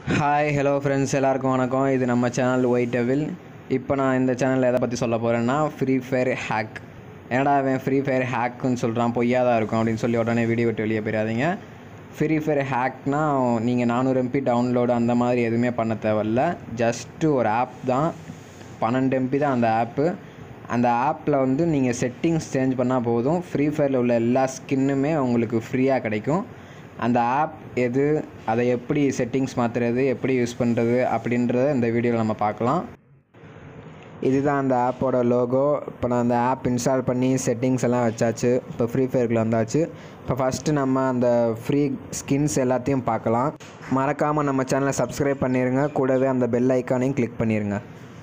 hi hello friends எல்லாருக்கும் வணக்கம் இது நம்ம சேனல் ஒயிட் டெவில் இப்போ நான் இந்த சேனலில் எதை பற்றி சொல்ல போகிறேன்னா ஃப்ரீ ஃபயர் ஹேக் என்னடா அவன் ஃப்ரீ ஃபயர் ஹேக்குன்னு சொல்கிறான் பொய்யாதான் இருக்கும் அப்படின்னு சொல்லி உடனே வீடியோ விட்டு வெளியே போயிடாதீங்க ஃப்ரீ ஃபயர் ஹேக்னா நீங்கள் நானூறு எம்பி டவுன்லோடு அந்த மாதிரி எதுவுமே பண்ண தேவையில்ல ஜஸ்ட்டு ஒரு ஆப் தான் பன்னெண்டு எம்பி தான் அந்த ஆப்பு அந்த ஆப்பில் வந்து நீங்கள் செட்டிங்ஸ் சேஞ்ச் பண்ணால் போதும் ஃப்ரீ ஃபயரில் உள்ள எல்லா ஸ்கின்னுமே உங்களுக்கு ஃப்ரீயாக கிடைக்கும் அந்த ஆப் எது அதை எப்படி செட்டிங்ஸ் மாற்றுறது எப்படி யூஸ் பண்ணுறது அப்படின்றத இந்த வீடியோவில் நம்ம பார்க்கலாம் இதுதான் அந்த ஆப்போட லோகோ இப்போ நான் அந்த ஆப் இன்ஸ்டால் பண்ணி செட்டிங்ஸ் எல்லாம் வச்சாச்சு இப்போ ஃப்ரீ ஃபயருக்குள்ள வந்தாச்சு இப்போ ஃபஸ்ட்டு நம்ம அந்த ஃப்ரீ ஸ்கின்ஸ் எல்லாத்தையும் பார்க்கலாம் மறக்காமல் நம்ம சேனலை சப்ஸ்கிரைப் பண்ணிடுங்க கூடவே அந்த பெல் ஐக்கானையும் கிளிக் பண்ணிடுங்க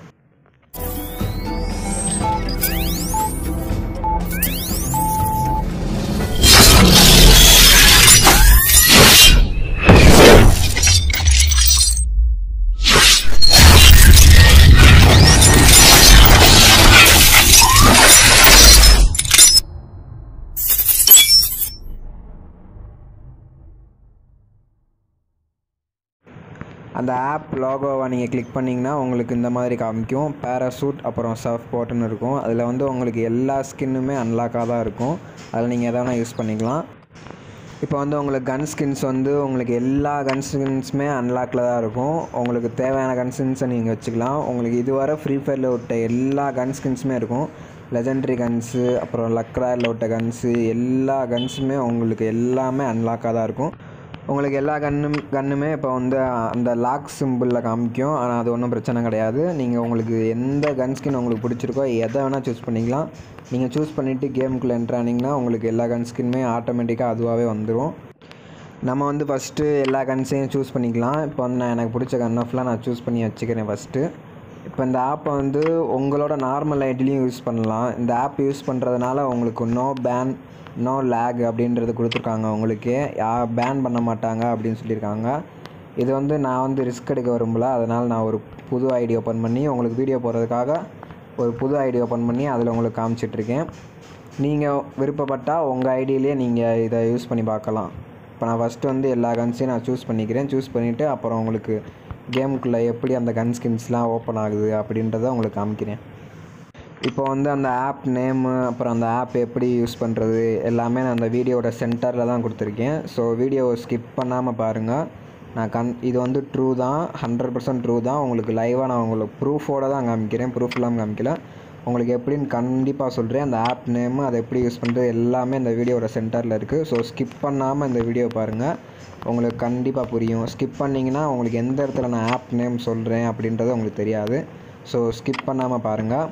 அந்த ஆப் லோகோவை நீங்கள் கிளிக் பண்ணிங்கன்னா உங்களுக்கு இந்த மாதிரி காமிக்கும் பேராசூட் அப்புறம் சர்ஃப் போட்டுன்னு இருக்கும் அதில் வந்து உங்களுக்கு எல்லா ஸ்கின்னுமே அன்லாக்காக தான் இருக்கும் அதில் நீங்கள் எதை வேணால் யூஸ் பண்ணிக்கலாம் இப்போ வந்து உங்களுக்கு கன் ஸ்கின்ஸ் வந்து உங்களுக்கு எல்லா கன் ஸ்கின்ஸுமே அன்லாக்கில் தான் இருக்கும் உங்களுக்கு தேவையான கன் ஸ்கின்ஸை நீங்கள் வச்சுக்கலாம் உங்களுக்கு இதுவரை ஃப்ரீ ஃபயரில் விட்ட எல்லா கன் ஸ்கின்ஸுமே இருக்கும் லெஜெண்ட்ரி கன்ஸு அப்புறம் லக்ராயில் விட்ட கன்ஸு எல்லா கன்ஸுமே உங்களுக்கு எல்லாமே அன்லாக்காக தான் இருக்கும் உங்களுக்கு எல்லா கன்னும் கன்னுமே இப்போ வந்து அந்த லாக் சிம்பிளில் காமிக்கும் ஆனால் அது ஒன்றும் பிரச்சனை கிடையாது நீங்கள் உங்களுக்கு எந்த கன் ஸ்கின் உங்களுக்கு பிடிச்சிருக்கோ எதை வேணால் சூஸ் பண்ணிக்கலாம் நீங்கள் சூஸ் பண்ணிவிட்டு கேமுக்குள்ளே என்ட்ரானிங்கன்னா உங்களுக்கு எல்லா கன் ஸ்கின்மே ஆட்டோமேட்டிக்காக அதுவாகவே வந்துடும் நம்ம வந்து ஃபஸ்ட்டு எல்லா கன்ஸையும் சூஸ் பண்ணிக்கலாம் இப்போ வந்து நான் எனக்கு பிடிச்ச கன் ஆஃப்லாம் நான் சூஸ் பண்ணி வச்சுக்கிறேன் ஃபஸ்ட்டு இப்போ இந்த ஆப்பை வந்து உங்களோட நார்மல் ஐடிலையும் யூஸ் பண்ணலாம் இந்த ஆப் யூஸ் பண்ணுறதுனால உங்களுக்கு நோ பேன் நோ லேக் அப்படின்றது கொடுத்துருக்காங்க உங்களுக்கு யா பேன் பண்ண மாட்டாங்க அப்படின்னு சொல்லியிருக்காங்க இது வந்து நான் வந்து ரிஸ்க் எடுக்க விரும்பல அதனால் நான் ஒரு புது ஐடி ஓப்பன் பண்ணி உங்களுக்கு வீடியோ போடுறதுக்காக ஒரு புது ஐடி ஓப்பன் பண்ணி அதில் உங்களுக்கு காமிச்சிட்ருக்கேன் நீங்கள் விருப்பப்பட்டால் உங்கள் ஐடியிலே நீங்கள் இதை யூஸ் பண்ணி பார்க்கலாம் இப்போ நான் ஃபஸ்ட்டு வந்து எல்லா கன்ஸையும் நான் சூஸ் பண்ணிக்கிறேன் சூஸ் பண்ணிவிட்டு அப்புறம் உங்களுக்கு கேமுக்குள்ளே எப்படி அந்த கன் ஸ்கின்ஸ்லாம் ஓப்பன் ஆகுது அப்படின்றத உங்களுக்கு காமிக்கிறேன் இப்போ வந்து அந்த ஆப் நேமு அப்புறம் அந்த ஆப் எப்படி யூஸ் பண்ணுறது எல்லாமே நான் அந்த வீடியோட சென்டரில் தான் கொடுத்துருக்கேன் ஸோ வீடியோவை ஸ்கிப் பண்ணாமல் பாருங்கள் நான் கண் இது வந்து ட்ரூ தான் ஹண்ட்ரட் பர்சன்ட் ட்ரூ தான் உங்களுக்கு லைவாக நான் உங்களுக்கு ப்ரூஃபோடு தான் காமிக்கிறேன் ப்ரூஃப் இல்லாமல் காமிக்கல உங்களுக்கு எப்படின்னு கண்டிப்பாக சொல்கிறேன் அந்த ஆப் நேமு அதை எப்படி யூஸ் பண்ணுறது எல்லாமே இந்த வீடியோட சென்டரில் இருக்குது ஸோ ஸ்கிப் பண்ணாமல் இந்த வீடியோ பாருங்கள் உங்களுக்கு கண்டிப்பாக புரியும் ஸ்கிப் பண்ணிங்கன்னா உங்களுக்கு எந்த இடத்துல நான் ஆப் நேம் சொல்கிறேன் அப்படின்றது உங்களுக்கு தெரியாது ஸோ ஸ்கிப் பண்ணாமல் பாருங்கள்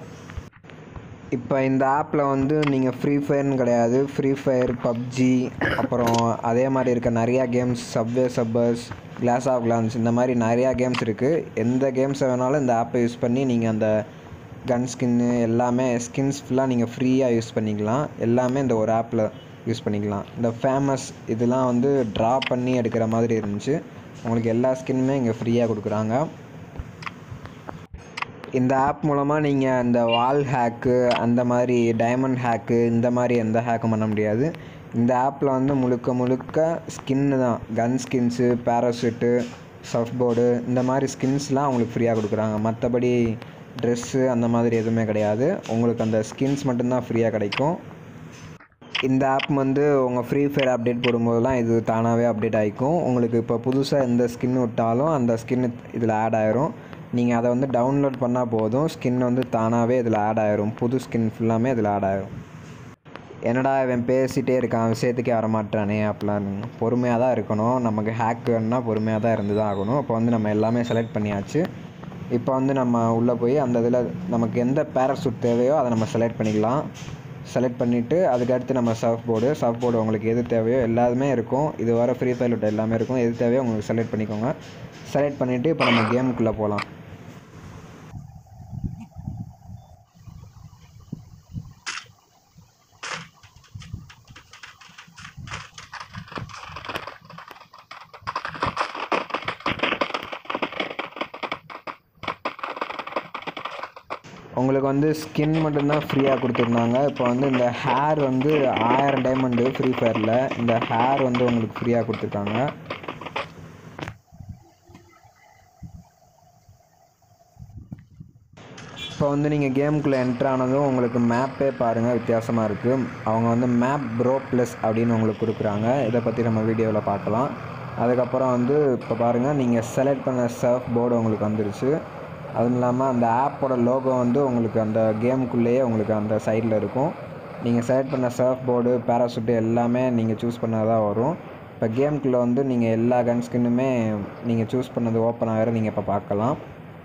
இப்போ இந்த ஆப்பில் வந்து நீங்கள் ஃப்ரீ ஃபயர்னு கிடையாது ஃப்ரீ ஃபயர் பப்ஜி அப்புறம் அதே மாதிரி இருக்க நிறையா games subway surfers clash of clans இந்த மாதிரி நிறையா கேம்ஸ் இருக்குது எந்த கேம்ஸை வேணாலும் இந்த ஆப்பை யூஸ் பண்ணி நீங்கள் அந்த கன் ஸ்கின்னு எல்லாமே ஸ்கின்ஸ் ஃபுல்லாக நீங்கள் ஃப்ரீயாக யூஸ் பண்ணிக்கலாம் எல்லாமே இந்த ஒரு ஆப்பில் யூஸ் பண்ணிக்கலாம் இந்த ஃபேமஸ் இதெல்லாம் வந்து ட்ரா பண்ணி எடுக்கிற மாதிரி இருந்துச்சு உங்களுக்கு எல்லா ஸ்கின்னுமே இங்கே ஃப்ரீயாக கொடுக்குறாங்க இந்த ஆப் மூலமாக நீங்கள் அந்த வால் ஹேக்கு அந்த மாதிரி டைமண்ட் ஹேக்கு இந்த மாதிரி எந்த ஹேக்கும் பண்ண முடியாது இந்த ஆப்பில் வந்து முழுக்க முழுக்க ஸ்கின்னு தான் gun skins parachute surf board இந்த மாதிரி ஸ்கின்ஸ்லாம் உங்களுக்கு ஃப்ரீயாக கொடுக்குறாங்க மற்றபடி ட்ரெஸ்ஸு அந்த மாதிரி எதுவுமே கிடையாது உங்களுக்கு அந்த ஸ்கின்ஸ் மட்டும்தான் ஃப்ரீயாக கிடைக்கும் இந்த ஆப் வந்து உங்கள் ஃப்ரீ ஃபயர் அப்டேட் போடும்போதெல்லாம் இது தானாகவே அப்டேட் ஆகிக்கும் உங்களுக்கு இப்போ புதுசாக எந்த ஸ்கின் விட்டாலும் அந்த ஸ்கின் இதில் ஆட் ஆயிரும் நீங்கள் அதை வந்து டவுன்லோட் பண்ணால் போதும் ஸ்கின் வந்து தானாகவே இதில் ஆட் ஆயிரும் புது ஸ்கின் ஃபுல்லாமே இதில் ஆட் ஆயிரும் என்னடா இவன் பேசிகிட்டே இருக்கான் விஷயத்துக்கே வரமாட்டானே அப்படிலாம் பொறுமையாக தான் இருக்கணும் நமக்கு ஹேக் வேணும்னா பொறுமையாக தான் இருந்து தான் ஆகணும் இப்போ வந்து நம்ம எல்லாமே செலக்ட் பண்ணியாச்சு இப்போ வந்து நம்ம உள்ளே போய் அந்த இதில் நமக்கு எந்த பேராசூட் தேவையோ அதை நம்ம செலக்ட் பண்ணிக்கலாம் செலக்ட் பண்ணிவிட்டு அதுக்கடுத்து நம்ம சர்ஃப் போர்டு சர்ஃப் போர்டு உங்களுக்கு எது தேவையோ எல்லாமே இருக்கும் இது வர ஃப்ரீ ஃபயர் விட்ட எல்லாமே இருக்கும் எது தேவையோ உங்களுக்கு செலக்ட் பண்ணிக்கோங்க செலக்ட் பண்ணிவிட்டு இப்போ நம்ம கேமுக்குள்ளே போகலாம் உங்களுக்கு வந்து ஸ்கின் மட்டும்தான் ஃப்ரீயாக கொடுத்துருந்தாங்க இப்போ வந்து இந்த ஹேர் வந்து ஆயிரம் டைமண்டு ஃப்ரீ ஃபயரில் இந்த ஹேர் வந்து உங்களுக்கு ஃப்ரீயாக கொடுத்துருக்காங்க இப்போ வந்து நீங்கள் கேமுக்குள்ளே என்ட்ரு ஆனதும் உங்களுக்கு மேப்பே பாருங்கள் வித்தியாசமாக இருக்குது அவங்க வந்து மேப் ப்ரோ ப்ளஸ் அப்படின்னு உங்களுக்கு கொடுக்குறாங்க இதை பற்றி நம்ம வீடியோவில் பார்க்கலாம் அதுக்கப்புறம் வந்து இப்போ பாருங்கள் நீங்கள் செலக்ட் பண்ண சர்ஃப் போர்டு உங்களுக்கு வந்துருச்சு அதுவும் இல்லாமல் அந்த ஆப்போட லோகோ வந்து உங்களுக்கு அந்த கேமுக்குள்ளேயே உங்களுக்கு அந்த சைடில் இருக்கும் நீங்கள் செலக்ட் பண்ண சர்ஃப் போர்டு பேராசூட்டு எல்லாமே நீங்கள் சூஸ் பண்ணதான் வரும் இப்போ கேமுக்குள்ளே வந்து நீங்கள் எல்லா கன் ஸ்கின்னுமே நீங்கள் சூஸ் பண்ணது ஓப்பன் ஆகிற நீங்கள் இப்போ பார்க்கலாம்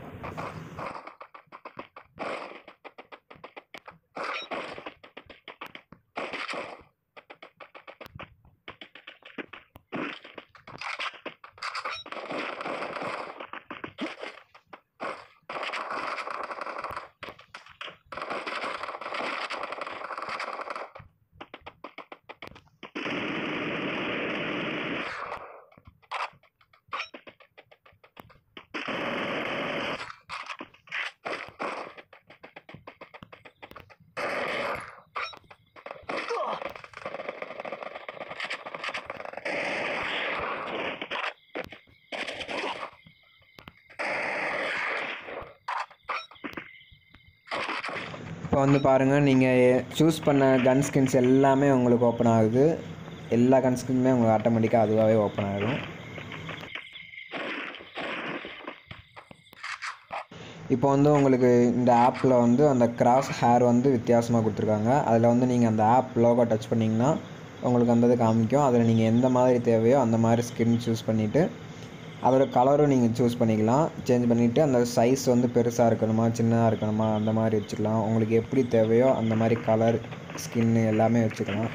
இப்போ வந்து பாருங்கள் நீங்கள் சூஸ் பண்ண கன் ஸ்கின்ஸ் எல்லாமே உங்களுக்கு ஓப்பன் ஆகுது எல்லா கன் ஸ்கின்னுமே உங்களுக்கு ஆட்டோமேட்டிக்காக அதுவாகவே ஓப்பன் ஆகிடும் இப்போ வந்து உங்களுக்கு இந்த ஆப்பில் வந்து அந்த கிராஸ் ஹேர் வந்து வித்தியாசமாக கொடுத்துருக்காங்க அதில் வந்து நீங்கள் அந்த ஆப் லோகோ டச் பண்ணிங்கன்னா உங்களுக்கு அந்த இது காமிக்கும் அதில் நீங்கள் எந்த மாதிரி தேவையோ அந்த மாதிரி ஸ்கின் சூஸ் பண்ணிவிட்டு அதோட கலரும் நீங்கள் சூஸ் பண்ணிக்கலாம் சேஞ்ச் பண்ணிவிட்டு அந்த சைஸ் வந்து பெருசாக இருக்கணுமா சின்னதாக இருக்கணுமா அந்த மாதிரி வச்சுக்கலாம் உங்களுக்கு எப்படி தேவையோ அந்த மாதிரி கலர் ஸ்கின்னு எல்லாமே வச்சுக்கலாம்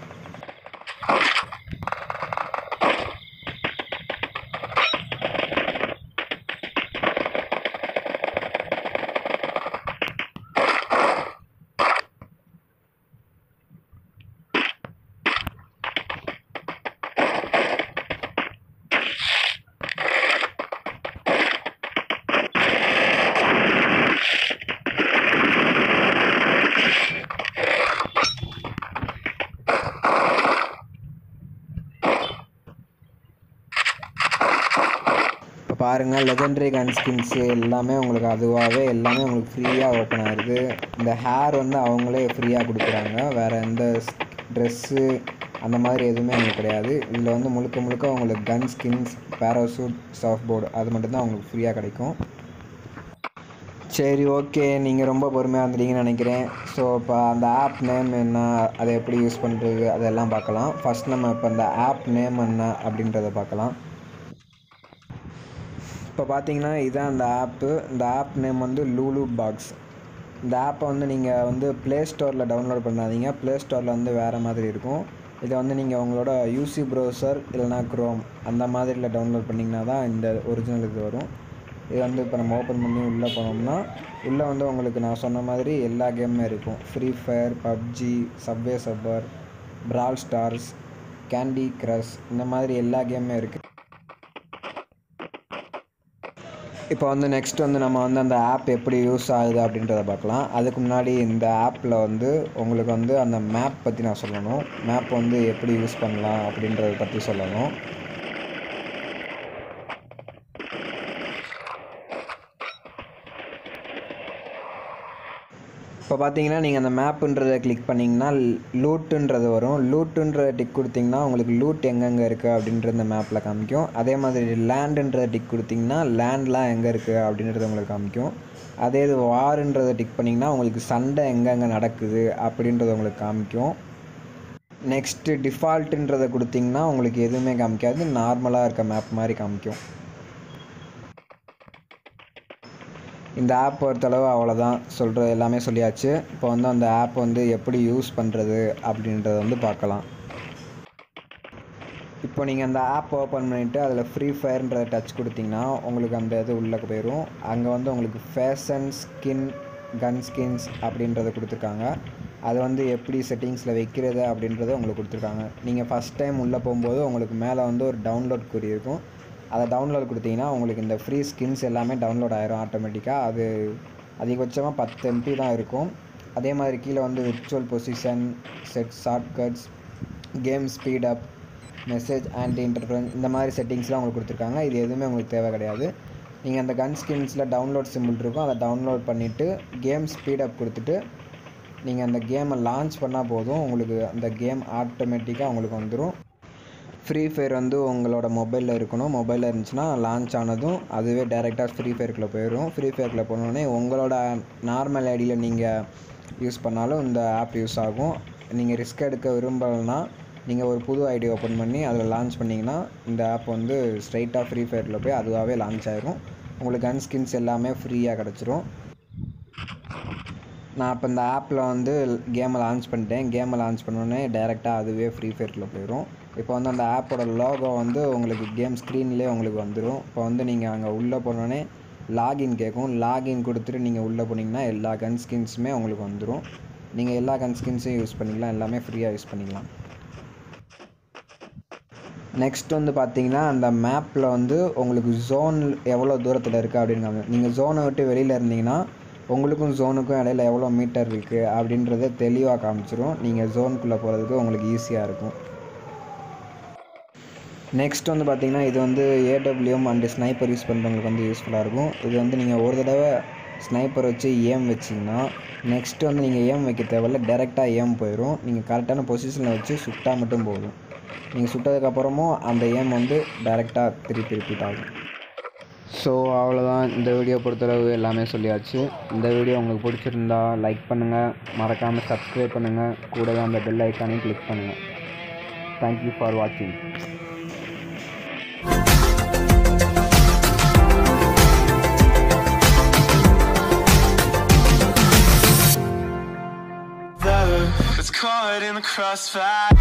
இப்போ பாருங்கள் லெஜெண்டரி கன் ஸ்கின்ஸு எல்லாமே உங்களுக்கு அதுவாகவே எல்லாமே உங்களுக்கு ஃப்ரீயாக ஓப்பன் ஆகிருக்கு இந்த ஹேர் வந்து அவங்களே ஃப்ரீயாக கொடுக்குறாங்க வேறு எந்த ட்ரெஸ்ஸு அந்த மாதிரி எதுவுமே உங்களுக்கு கிடையாது இதில் வந்து முழுக்க முழுக்க உங்களுக்கு கன் ஸ்கின்ஸ் பேராசூட் சாஃப்ட் போர்டு அது மட்டும்தான் உங்களுக்கு ஃப்ரீயாக கிடைக்கும் சரி ஓகே நீங்கள் ரொம்ப பொறுமையாக இருந்துட்டீங்கன்னு நினைக்கிறேன் ஸோ இப்போ அந்த ஆப் நேம் என்ன அதை எப்படி யூஸ் பண்ணுறது அதெல்லாம் பார்க்கலாம் ஃபஸ்ட் நம்ம இப்போ அந்த ஆப் நேம் என்ன அப்படின்றத பார்க்கலாம் இப்போ பார்த்தீங்கன்னா இதுதான் அந்த ஆப்பு இந்த ஆப் நேம் வந்து லூலு பாக்ஸ் இந்த ஆப்பை வந்து நீங்கள் வந்து ப்ளே ஸ்டோரில் டவுன்லோட் பண்ணாதீங்க ப்ளே ஸ்டோரில் வந்து வேறு மாதிரி இருக்கும் இதை வந்து நீங்கள் உங்களோட யூசி ப்ரௌசர் இல்லைனா க்ரோம் அந்த மாதிரியில் டவுன்லோட் பண்ணிங்கன்னா தான் இந்த ஒரிஜினல் இது வரும் இது வந்து இப்போ நம்ம ஓப்பன் பண்ணி உள்ளே போனோம்னா உள்ளே வந்து உங்களுக்கு நான் சொன்ன மாதிரி எல்லா கேமுமே இருக்கும் free fire PUBG subway surfer brawl stars candy crush இந்த மாதிரி எல்லா கேமுமே இருக்குது இப்போ வந்து நெக்ஸ்ட் வந்து நம்ம வந்து அந்த ஆப் எப்படி யூஸ் ஆகுது அப்படின்றத பார்க்கலாம் அதுக்கு முன்னாடி இந்த ஆப்பில் வந்து உங்களுக்கு வந்து அந்த மேப் பற்றி நான் சொல்லணும் மேப் வந்து எப்படி யூஸ் பண்ணலாம் அப்படின்றத பற்றி சொல்லணும் இப்போ பார்த்தீங்கன்னா நீங்கள் அந்த மேப்புன்றதை கிளிக் பண்ணிங்கன்னா லூட்டுன்றது வரும் லூட்டுன்றத டிக் கொடுத்தீங்கன்னா உங்களுக்கு லூட் எங்கெங்கே இருக்குது அப்படின்ற இந்த மேப்பில் காமிக்கும் அதே மாதிரி லேண்டுன்றத டிக் கொடுத்தீங்கன்னா லேண்ட்லாம் எங்கே இருக்குது அப்படின்றது உங்களுக்கு காமிக்கும் அதே இது வாருன்றதை டிக் பண்ணிங்கன்னா உங்களுக்கு சண்டை எங்கெங்கே நடக்குது அப்படின்றது உங்களுக்கு காமிக்கும் நெக்ஸ்ட்டு டிஃபால்ட்டுன்றதை கொடுத்தீங்கன்னா உங்களுக்கு எதுவுமே காமிக்காது நார்மலாக இருக்க மேப் மாதிரி காமிக்கும் இந்த ஆப் பொறுத்தளவு அவ்வளோதான் சொல்கிறது எல்லாமே சொல்லியாச்சு இப்போ வந்து அந்த ஆப் வந்து எப்படி யூஸ் பண்ணுறது அப்படின்றத வந்து பார்க்கலாம் இப்போ நீங்கள் அந்த ஆப் ஓப்பன் பண்ணிவிட்டு அதில் ஃப்ரீ ஃபயர்ன்றதை டச் கொடுத்தீங்கன்னா உங்களுக்கு அந்த இது உள்ளே போயிடும் அங்கே வந்து உங்களுக்கு ஃபேஷன் ஸ்கின் கன் ஸ்கின்ஸ் அப்படின்றத கொடுத்துருக்காங்க அது வந்து எப்படி செட்டிங்ஸில் வைக்கிறது அப்படின்றத உங்களுக்கு கொடுத்துருக்காங்க நீங்கள் ஃபஸ்ட் டைம் உள்ளே போகும்போது உங்களுக்கு மேலே வந்து ஒரு டவுன்லோட் குறி இருக்கும் அதை டவுன்லோட் கொடுத்தீங்கன்னா உங்களுக்கு இந்த ஃப்ரீ ஸ்கின்ஸ் எல்லாமே டவுன்லோட் ஆயிரும் ஆட்டோமேட்டிக்காக அது அதிகபட்சமாக பத்து எம்பி தான் இருக்கும் அதே மாதிரி கீழே வந்து virtual position set shortcuts game speed up message anti interference இந்த மாதிரி செட்டிங்ஸ்லாம் உங்களுக்கு கொடுத்துருக்காங்க இது எதுவுமே உங்களுக்கு தேவை கிடையாது நீங்கள் அந்த கன் ஸ்கின்ஸில் டவுன்லோட் சிம்பிள் இருக்கும் அதை டவுன்லோட் பண்ணிவிட்டு கேம் ஸ்பீடப் கொடுத்துட்டு நீங்கள் அந்த கேமை லான்ச் பண்ணால் போதும் உங்களுக்கு அந்த கேம் ஆட்டோமேட்டிக்காக உங்களுக்கு வந்துடும் ஃப்ரீ ஃபயர் வந்து உங்களோட மொபைலில் இருக்கணும் மொபைலில் இருந்துச்சுன்னா லான்ச் ஆனதும் அதுவே டேரெக்டாக ஃப்ரீ ஃபயருக்குள்ளே போயிடும் ஃப்ரீ ஃபயருக்குள்ளே போனோடனே உங்களோட நார்மல் ஐடியில் நீங்கள் யூஸ் பண்ணாலும் இந்த ஆப் யூஸ் ஆகும் நீங்கள் ரிஸ்க் எடுக்க விரும்பலைன்னா நீங்கள் ஒரு புது ஐடி ஓப்பன் பண்ணி அதில் லான்ச் பண்ணிங்கன்னா இந்த ஆப் வந்து ஸ்ட்ரைட்டாக ஃப்ரீ ஃபயரில் போய் அதுவாகவே லான்ச் ஆயிரும் உங்களுக்கு கன் ஸ்கின்ஸ் எல்லாமே ஃப்ரீயாக கிடச்சிரும் நான் இப்போ இந்த ஆப்பில் வந்து கேமை லான்ச் பண்ணிட்டேன் கேமை லான்ச் பண்ணோடனே டேரெக்டாக அதுவே ஃப்ரீ ஃபயரில் போயிடும் இப்போ வந்து அந்த ஆப்போட லோகோ வந்து உங்களுக்கு கேம் ஸ்க்ரீன்லேயே உங்களுக்கு வந்துடும் இப்போ வந்து நீங்கள் அங்கே உள்ளே போனோடனே லாகின் கேட்கும் லாகின் கொடுத்துட்டு நீங்கள் உள்ளே போனீங்கன்னா எல்லா கன் ஸ்கின்ஸுமே உங்களுக்கு வந்துடும் நீங்கள் எல்லா கன் ஸ்கின்ஸையும் யூஸ் பண்ணிக்கலாம் எல்லாமே ஃப்ரீயாக யூஸ் பண்ணிக்கலாம் நெக்ஸ்ட் வந்து பார்த்தீங்கன்னா அந்த மேப்பில் வந்து உங்களுக்கு ஜோன் எவ்வளோ தூரத்தில் இருக்குது அப்படின்னு நீங்கள் ஜோனை விட்டு வெளியில் இருந்தீங்கன்னா உங்களுக்கும் ஜோனுக்கும் இடையில எவ்வளோ மீட்டர் இருக்குது அப்படின்றத தெளிவாக காமிச்சிரும் நீங்கள் ஜோனுக்குள்ளே போகிறதுக்கு உங்களுக்கு ஈஸியாக இருக்கும் நெக்ஸ்ட் வந்து பார்த்தீங்கன்னா இது வந்து ஏடபிள்யூஎம் அண்டு ஸ்னைப்பர் யூஸ் பண்ணுறவங்களுக்கு வந்து யூஸ்ஃபுல்லாக இருக்கும் இது வந்து நீங்கள் ஒரு தடவை ஸ்னைப்பர் வச்சு ஏம் வச்சிங்கன்னா நெக்ஸ்ட் வந்து நீங்கள் ஏம் வைக்க தேவையில்ல டேரெக்டாக ஏம் போயிடும் நீங்கள் கரெக்டான பொசிஷனில் வச்சு சுட்டால் மட்டும் போதும் நீங்கள் சுட்டதுக்கப்புறமும் அந்த ஏம் வந்து டேரெக்டாக திருப்பி ரிப்பீட் ஆகும் ஸோ அவ்வளோதான் இந்த வீடியோ பொறுத்தளவு எல்லாமே சொல்லியாச்சு இந்த வீடியோ உங்களுக்கு பிடிச்சிருந்தா லைக் பண்ணுங்கள் மறக்காமல் சப்ஸ்கிரைப் பண்ணுங்கள் கூடவே அந்த பெல் ஐக்கானையும் கிளிக் பண்ணுங்கள் தேங்க்யூ ஃபார் வாட்சிங் It's caught in the crossfire